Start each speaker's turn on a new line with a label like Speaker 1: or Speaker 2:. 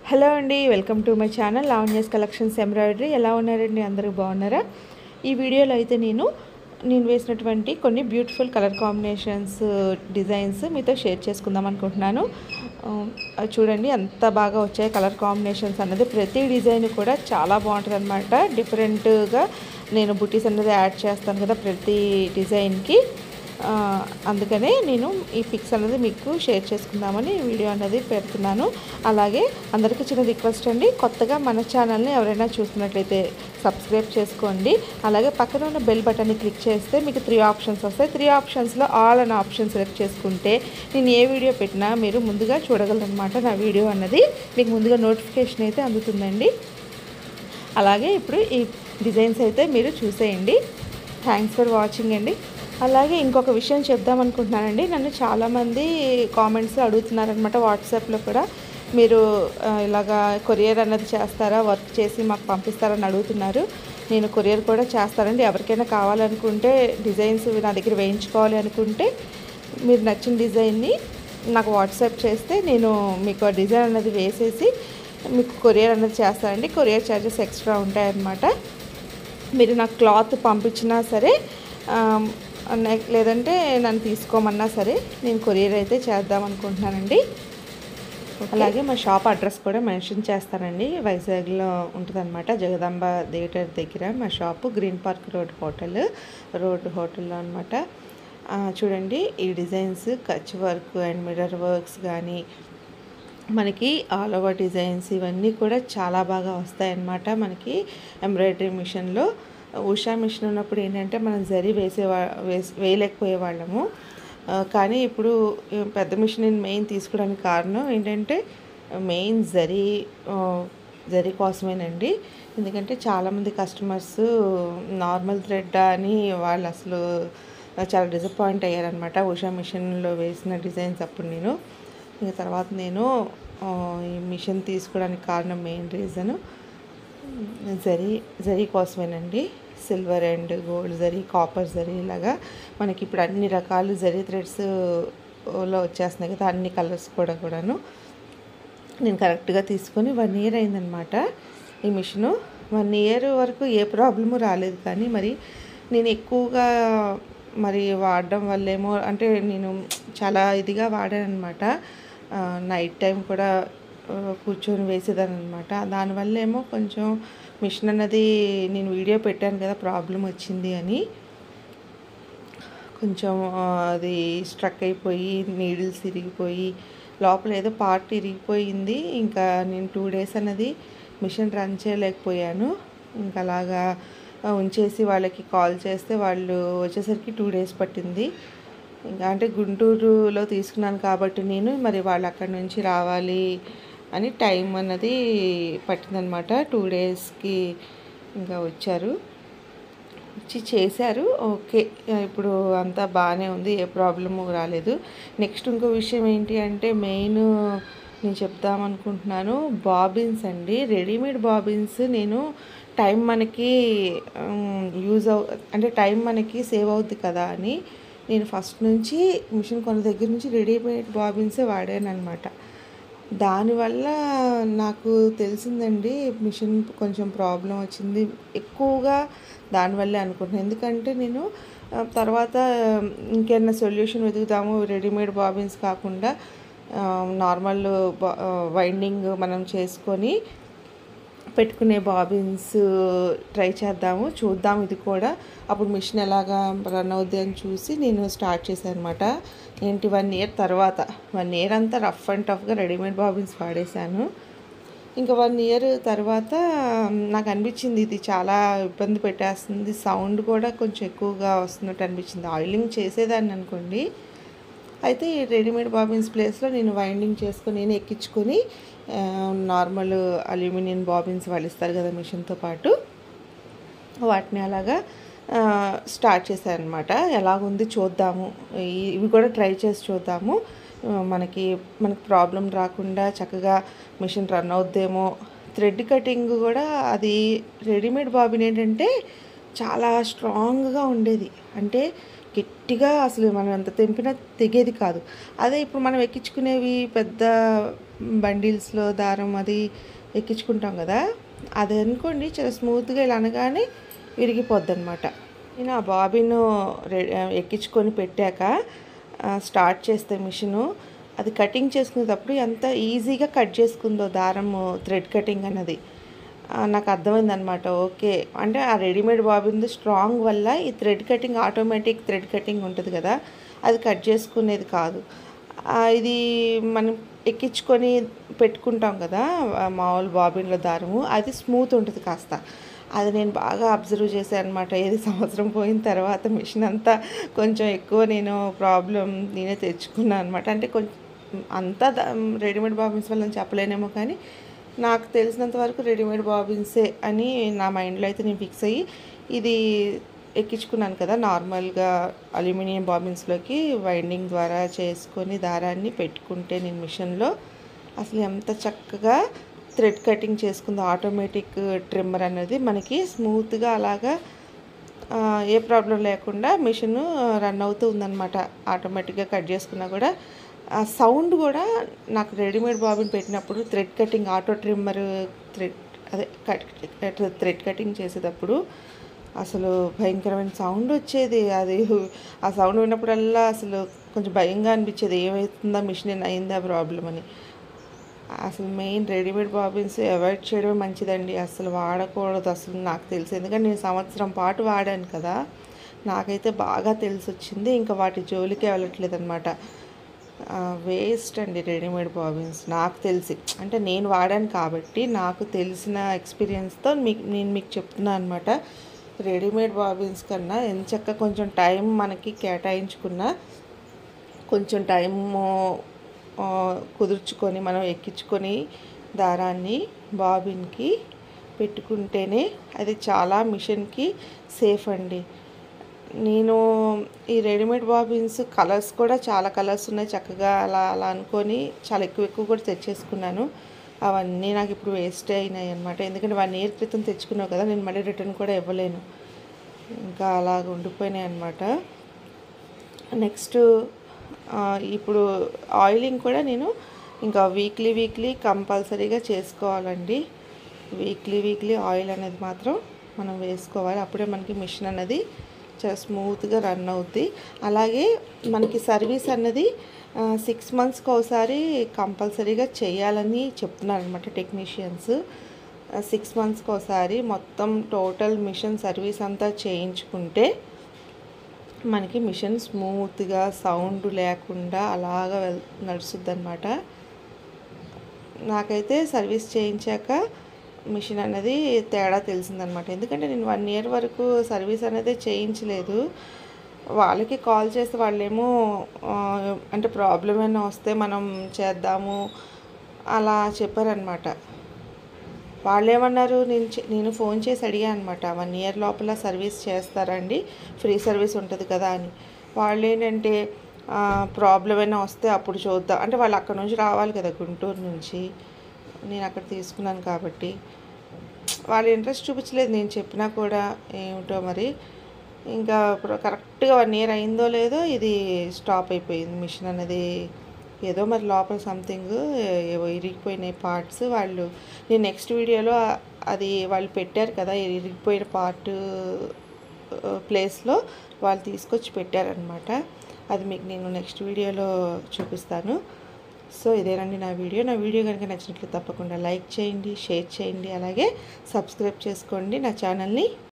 Speaker 1: hello అండి welcome to my channel Lavanya's collections embroidery ఎలా ఉన్నారండి అందరూ బాగున్నారా ఈ వీడియోలో అయితే నేను నేను వేసినటువంటి కొన్ని బ్యూటిఫుల్ కలర్ కాంబినేషన్స్ డిజైన్స్ మీతో షేర్ చేసుకుందాం అనుకుంటున్నాను ఆ, అవి చూడండి ఎంత బాగా వచ్చాయి కలర్ కాంబినేషన్స్ అన్నది ప్రతి డిజైన్ కూడా చాలా బాగుంటుంది అనమాట డిఫరెంట్గా నేను బుటీస్ అనేది యాడ్ చేస్తాను కదా ప్రతి డిజైన్కి ఆ, అందుకనే నేను ఈ పిక్స్ అనేది మీకు షేర్ చేసుకుందామని వీడియో అనేది పెడుతున్నాను అలాగే అందరికీ చిన్న రిక్వెస్ట్ అండి కొత్తగా మన ఛానల్ని ఎవరైనా చూస్తున్నట్లయితే సబ్స్క్రైబ్ చేసుకోండి అలాగే పక్కన ఉన్న బెల్ బటన్ని క్లిక్ చేస్తే మీకు త్రీ ఆప్షన్స్ వస్తాయి త్రీ ఆప్షన్స్లో ఆల్ అనే ఆప్షన్ సెలెక్ట్ చేసుకుంటే నేను ఏ వీడియో పెట్టినా మీరు ముందుగా చూడగలరనమాట నా వీడియో అన్నది మీకు ముందుగా నోటిఫికేషన్ అయితే అందుతుందండి అలాగే ఇప్పుడు ఈ డిజైన్స్ అయితే మీరు చూసేయండి థ్యాంక్స్ ఫర్ వాచింగ్ అండి అలాగే ఇంకొక విషయం చెప్దాం అనుకుంటున్నానండి నన్ను చాలామంది కామెంట్స్ అడుగుతున్నారనమాట వాట్సాప్లో కూడా మీరు ఆ, ఇలాగా కొరియర్ అన్నది చేస్తారా వర్క్ చేసి మాకు పంపిస్తారని అడుగుతున్నారు నేను కొరియర్ కూడా చేస్తానండి ఎవరికైనా కావాలనుకుంటే డిజైన్స్ నా దగ్గర వేయించుకోవాలి అనుకుంటే మీరు నచ్చిన డిజైన్ని నాకు వాట్సాప్ చేస్తే నేను మీకు ఆ డిజైన్ అనేది వేసేసి మీకు కొరియర్ అనేది చేస్తానండి కొరియర్ ఛార్జెస్ ఎక్స్ట్రా ఉంటాయన్నమాట మీరు నాకు క్లాత్ పంపించినా సరే ఆమ్, నెక్- లేదంటే నన్ను తీసుకోమన్నా సరే నేను కొరియర్ అయితే చేద్దాం అనుకుంటున్నానండి అలాగే మా షాప్ అడ్రస్ కూడా మెన్షన్ చేస్తానండి వైజాగ్లో ఉంటుందన్నమాట జగదాంబ థియేటర్ దగ్గర మా shop green park road hotel road హోటల్లో అనమాట చూడండి ఈ designs Kutch work and mirror works కానీ మనకి ఆల్ ఓవర్ డిజైన్స్ ఇవన్నీ కూడా చాలా బాగా వస్తాయన్నమాట మనకి ఎంబ్రాయిడరీ మిషన్లో ఉషా మిషన్ ఉన్నప్పుడు ఏంటంటే మనం జరీ వేసేవా వేసి వేయలేకపోయే వాళ్ళము ఆ, కానీ ఇప్పుడు ఈ పెద్ద మిషన్ నేను మెయిన్ తీసుకోవడానికి కారణం ఏంటంటే మెయిన్ జరీ ఆ, జరీ కోసమేనండి ఎందుకంటే చాలామంది కస్టమర్స్ నార్మల్ థ్రెడ్ అని వాళ్ళు అసలు చాలా డిసప్పాయింట్ అయ్యారనమాట ఉషా మిషన్లో వేసిన డిజైన్స్ అప్పుడు నేను ఇంకా తర్వాత నేను ఆ, ఈ మిషన్ తీసుకోవడానికి కారణం మెయిన్ రీజన్ జరీ జరీ కోసమేనండి silver and gold zari copper zari ఇలాగా మనకి ఇప్పుడు అన్ని రకాలు జరీ థ్రెడ్స్ లో వచ్చేస్తున్నాయి కదా అన్ని కలర్స్ కూడా కూడాను నేను కరెక్ట్గా తీసుకొని వన్ ఇయర్ అయిందనమాట ఈ మిషను వన్ ఇయర్ వరకు ఏ ప్రాబ్లము రాలేదు కానీ మరి నేను ఎక్కువగా మరి వాడడం వల్లేమో అంటే నేను చాలా ఇదిగా వాడాను అనమాట నైట్ టైం కూడా ఆ, కూర్చొని వేసేదాన్ని అనమాట దానివల్ల ఏమో కొంచెం మిషన్ అన్నది నేను వీడియో పెట్టాను కదా ప్రాబ్లం వచ్చింది అని కొంచెం ఆ, అది స్ట్రక్ అయిపోయి నీడిల్స్ ఇరిగిపోయి లోపల ఏదో పార్ట్ ఇరిగిపోయింది ఇంకా నేను టూ డేస్ అన్నది మిషన్ రన్ చేయలేకపోయాను ఇంకా అలాగా ఆ, ఉంచేసి వాళ్ళకి కాల్ చేస్తే వాళ్ళు వచ్చేసరికి టూ డేస్ పట్టింది ఇంకా అంటే గుంటూరులో తీసుకున్నాను కాబట్టి నేను మరి వాళ్ళు అక్కడి నుంచి రావాలి అని టైం అన్నది పట్టిందనమాట టూ డేస్కి ఇంకా వచ్చారు వచ్చి చేశారు ఓకే ఇప్పుడు అంతా బాగానే ఉంది ఏ ప్రాబ్లము రాలేదు నెక్స్ట్ ఇంకో విషయం ఏంటి అంటే మెయిన్ నేను చెప్దామనుకుంటున్నాను బాబిన్స్ అండి రెడీమేడ్ బాబిన్స్ నేను టైం మనకి యూజ్ అవు అంటే టైం మనకి సేవ్ అవుద్ది కదా అని నేను ఫస్ట్ నుంచి మిషన్ కొన్న దగ్గర నుంచి రెడీమేడ్ బాబిన్సే వాడాను అనమాట దానివల్ల నాకు తెలిసిందండి మిషన్ కొంచెం ప్రాబ్లం వచ్చింది ఎక్కువగా దానివల్లే అనుకుంటున్నాను ఎందుకంటే నేను ఆ, తర్వాత ఇంకేమైనా సొల్యూషన్ వెతుకుతాము రెడీమేడ్ బాబిన్స్ కాకుండా నార్మల్ వైండింగ్ మనం చేసుకొని పెట్టుకునే బాబిన్స్ ట్రై చేద్దాము చూద్దాం ఇది కూడా అప్పుడు మిషన్ ఎలాగా రన్ అవుద్ది అని చూసి నేను స్టార్ట్ చేశాను అనమాట ఏంటి వన్ ఇయర్ తర్వాత వన్ ఇయర్ అంతా రఫ్ అండ్ టఫ్గా రెడీమేడ్ బాబిన్స్ వాడేశాను ఇంకా వన్ ఇయర్ తర్వాత నాకు అనిపించింది ఇది చాలా ఇబ్బంది పెట్టేస్తుంది సౌండ్ కూడా కొంచెం ఎక్కువగా వస్తున్నట్టు అనిపించింది ఆయిలింగ్ చేసేదాన్ని అనుకోండి అయితే ఈ రెడీమేడ్ బాబిన్స్ ప్లేస్లో నేను వైండింగ్ చేసుకొని నేను ఎక్కించుకొని ఆ, నార్మల్ అల్యూమినియం బాబిన్స్ వాళ్ళు ఇస్తారు కదా మిషన్తో పాటు వాటిని అలాగా ఆ, స్టార్ట్ చేశాను అనమాట ఎలాగుంది చూద్దాము ఈ- ఇవి కూడా ట్రై చేసి చూద్దాము ఆ, మనకి మనకి ప్రాబ్లం రాకుండా చక్కగా మిషన్ రన్ అవుద్దేమో థ్రెడ్ కటింగ్ కూడా అది రెడీమేడ్ బాబిన్ ఏంటంటే చాలా స్ట్రాంగ్గా ఉండేది అంటే గట్టిగా అసలు మనం ఎంత తెంపినా తెగేది కాదు అదే ఇప్పుడు మనం ఎక్కించుకునేవి పెద్ద బండిల్స్లో దారం అది ఎక్కించుకుంటాం కదా అది అనుకోండి చాలా స్మూత్గా ఇలా అనగానే విరిగిపోద్ది అనమాట నేను ఆ బాబిన్ ఎక్కించుకొని పెట్టాక ఆ, స్టార్ట్ చేస్తే మిషను అది కటింగ్ చేసుకునేటప్పుడు ఎంత ఈజీగా కట్ చేసుకుందో దారము థ్రెడ్ కటింగ్ అన్నది ఆ, నాకు అర్థమైంది అనమాట ఓకే అంటే ఆ రెడీమేడ్ బాబిన్ స్ట్రాంగ్ వల్ల ఈ thread cutting automatic thread cutting ఉంటుంది కదా అది కట్ చేసుకునేది కాదు ఆ, ఇది మనం ఎక్కించుకొని పెట్టుకుంటాం కదా ఆ మామూలు బాబిన్లో దారము అది స్మూత్ ఉంటుంది కాస్త అది నేను బాగా అబ్జర్వ్ చేశాను అనమాట ఏది సంవత్సరం పోయిన తర్వాత మిషన్ అంతా కొంచెం ఎక్కువ నేను ప్రాబ్లం నేనే తెచ్చుకున్నాను అనమాట అంటే కొంచెం అంతా ద- రెడీమేడ్ బాబిన్స్ వల్ల చెప్పలేనేమో కానీ నాకు తెలిసినంత వరకు రెడీమేడ్ బాబిన్సే అని నా మైండ్లో అయితే నేను ఫిక్స్ అయ్యి ఇది ఎక్కించుకున్నాను కదా నార్మల్గా అల్యూమినియం బాబిన్స్లోకి వైండింగ్ ద్వారా చేసుకొని దారాన్ని పెట్టుకుంటే నేను మిషన్లో అసలు ఎంత చక్కగా థ్రెడ్ కటింగ్ చేసుకుందో ఆటోమేటిక్ ట్రిమ్మర్ అనేది మనకి స్మూత్గా అలాగా ఆ, ఏ ప్రాబ్లం లేకుండా మిషన్ రన్ అవుతూ ఉందన్నమాట ఆటోమేటిక్గా కట్ చేసుకున్నా కూడా ఆ సౌండ్ కూడా నాకు రెడీమేడ్ బాబిన్ పెట్టినప్పుడు thread cutting auto trimmer thread అదే కట్ థ్రెడ్ కటింగ్ చేసేటప్పుడు అసలు భయంకరమైన సౌండ్ వచ్చేది అది ఆ సౌండ్ విన్నప్పుడల్లా అసలు కొంచెం భయంగా అనిపించేది ఏమవుతుందా మిషన్ అయిందా ప్రాబ్లం అని అసలు మెయిన్ రెడీమేడ్ బాబిన్స్ అవాయిడ్ చేయడమే మంచిదండి అసలు వాడకూడదు అసలు నాకు తెలిసి ఎందుకంటే నేను సంవత్సరం పాటు వాడాను కదా నాకైతే బాగా తెలిసి వచ్చింది ఇంకా వాటి జోలికే వెళ్ళట్లేదు అనమాట వేస్ట్ అండి రెడీమేడ్ బాబిన్స్ నాకు తెలిసి అంటే నేను వాడాను కాబట్టి నాకు తెలిసిన ఎక్స్పీరియన్స్తో మీకు నేను మీకు చెప్తున్నాను అనమాట రెడీమేడ్ బాబిన్స్ కన్నా ఎంచక్క కొంచెం టైం మనకి కేటాయించుకున్నా కొంచెం టైము ఆ, కుదుర్చుకొని మనం ఎక్కించుకొని దారాన్ని బాబిన్కి పెట్టుకుంటేనే అది చాలా మిషన్కి సేఫ్ అండి నేను ఈ రెడీమేడ్ బాబిన్స్ కలర్స్ కూడా చాలా కలర్స్ ఉన్నాయి చక్కగా అలా అలా అనుకొని చాలా ఎక్కువ ఎక్కువ కూడా తెచ్చేసుకున్నాను అవన్నీ నాకు ఇప్పుడు వేస్ట్ అయినాయి అనమాట ఎందుకంటే వన్ ఇయర్ క్రితం తెచ్చుకున్నావు కదా నేను మళ్ళీ రిటర్న్ కూడా ఇవ్వలేను ఇంకా అలాగ ఉండిపోయినాయి అనమాట నెక్స్ట్ ఆ, ఇప్పుడు ఆయిలింగ్ కూడా నేను ఇంకా వీక్లీ వీక్లీ కంపల్సరీగా చేసుకోవాలండి వీక్లీ వీక్లీ ఆయిల్ అనేది మాత్రం మనం వేసుకోవాలి అప్పుడే మనకి మిషన్ అనేది చాలా స్మూత్గా రన్ అవుద్ది అలాగే మనకి సర్వీస్ అన్నది సిక్స్ మంత్స్కి ఒకసారి కంపల్సరీగా చేయాలని చెప్తున్నారు అనమాట టెక్నీషియన్స్ సిక్స్ మంత్స్కి ఒకసారి మొత్తం టోటల్ మిషన్ సర్వీస్ అంతా చేయించుకుంటే మనకి మిషన్ స్మూత్గా సౌండ్ లేకుండా అలాగా వెల్ నడుస్తుంది అనమాట నాకైతే సర్వీస్ చేయించాక మిషన్ అనేది తేడా తెలిసిందనమాట ఎందుకంటే నేను వన్ ఇయర్ వరకు సర్వీస్ అనేది చేయించలేదు వాళ్ళకి కాల్ చేస్తే వాళ్ళేమో ఆ, అంటే ప్రాబ్లం ఏమైనా వస్తే మనం చేద్దాము అలా చెప్పారనమాట వాళ్ళు ఏమన్నారు నేను చే- నేను ఫోన్ చేసి అడిగాను అనమాట వన్ ఇయర్ లోపల సర్వీస్ చేస్తారండి ఫ్రీ సర్వీస్ ఉంటుంది కదా అని వాళ్ళు ఏంటంటే ప్రాబ్లం అయినా వస్తే అప్పుడు చూద్దాం అంటే వాళ్ళు అక్కడ నుంచి రావాలి కదా గుంటూరు నుంచి నేను అక్కడ తీసుకున్నాను కాబట్టి వాళ్ళు ఇంట్రెస్ట్ చూపించలేదు నేను చెప్పినా కూడా ఏమిటో మరి ఇంకా కరెక్ట్గా వన్ ఇయర్ అయిందో లేదో ఇది స్టాప్ అయిపోయింది మిషన్ అనేది ఏదో మరి లోపల సంథింగ్ ఏవో ఇరిగిపోయినాయి పార్ట్స్ వాళ్ళు నేను నెక్స్ట్ వీడియోలో అది వాళ్ళు పెట్టారు కదా ఇరిగిపోయిన పార్ట్ ప్లేస్లో వాళ్ళు తీసుకొచ్చి పెట్టారనమాట అది మీకు నేను నెక్స్ట్ వీడియోలో చూపిస్తాను సో ఇదేనండి నా వీడియో నా వీడియో కనుక నచ్చినట్లు తప్పకుండా లైక్ చేయండి షేర్ చేయండి అలాగే సబ్స్క్రైబ్ చేసుకోండి నా ఛానల్ని